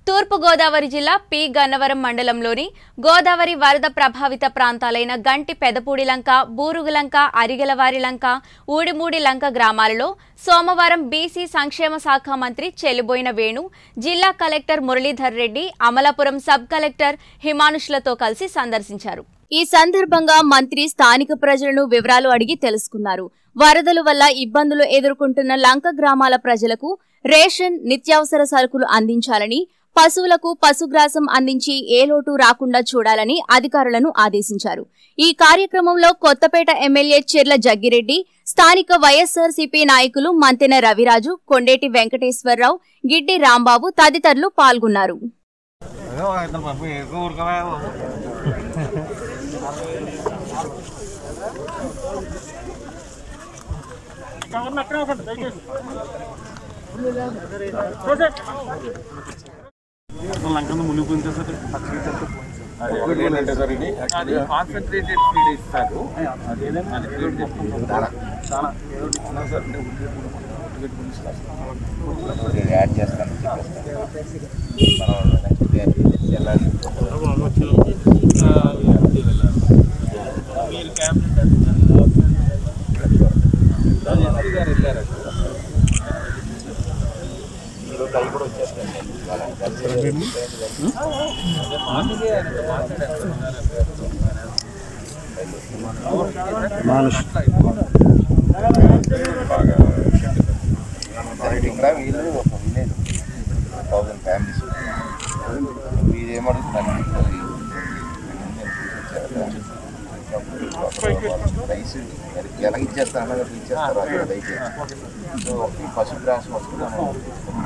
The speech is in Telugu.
తూర్పు గోదావరి జిల్లా పి గన్నవరం మండలంలోని గోదావరి వరద ప్రభావిత ప్రాంతాలైన గంటి పెదపూడి లంక బూరుగులంక అరిగెలవారి లంక ఊడిమూడి లంక గ్రామాలలో సోమవారం బీసీ సంక్షేమ శాఖ మంత్రి చెల్లిబోయిన వేణు జిల్లా collector Muralidhar Reddy Amalapuram sub collector హిమానుషులతో కలిసి సందర్శించారు ఈ సందర్భంగా మంత్రి స్థానిక ప్రజలను వివరాలు అడిగి తెలుసుకున్నారు వరదల వల్ల ఇబ్బందులు ఎదుర్కొంటున్న లంక గ్రామాల ప్రజలకు రేషన్ నిత్యావసర సరుకులు అందించాలని పశువులకు పశుగ్రాసం అందించి ఏ లోటు రాకుండా చూడాలని అధికారులను ఆదేశించారు ఈ కార్యక్రమంలో కొత్తపేట ఎమ్మెల్యే చెర్ల జగ్గిరెడ్డి స్థానిక వైఎస్ఆర్సీపీ నాయకులు మంతెన రవిరాజు కొండేటి వెంకటేశ్వరరావు గిడ్డి రాంబాబు తదితరులు పాల్గొన్నారు ఏదో ఇద్దరు పంపి ఎక్కువ ఊరుకోవా బాబు లంకను మునిగిపోయింది సార్ అది కాన్సన్ట్రేటెడ్ ఫీడ్ ఇస్తారు అది ఫీడ్ చేసుకుంటాం చాలా యాడ్ చేస్తాను చెప్పేస్తాను మనం నెక్స్ట్ వెళ్ళాలి మీరు క్యాబినెట్ ఎస్పీ గారు వెళ్ళారు ఈరోజు అవి కూడా వచ్చేస్తాయండి వాళ్ళని కలిసి మామూలుగా ఆయన మాట్లాడారు ఇక్కడ వీళ్ళు ఒక విలేజ్ థౌజండ్ ఫ్యామిలీస్ వీరేమడుగుతున్నారు రైస్ ఎలా ఇచ్చేస్తారు అన్నది ఇచ్చేస్తారు అది దయచేసి సో ఈ పశు గ్రాసం వస్తుంది మనం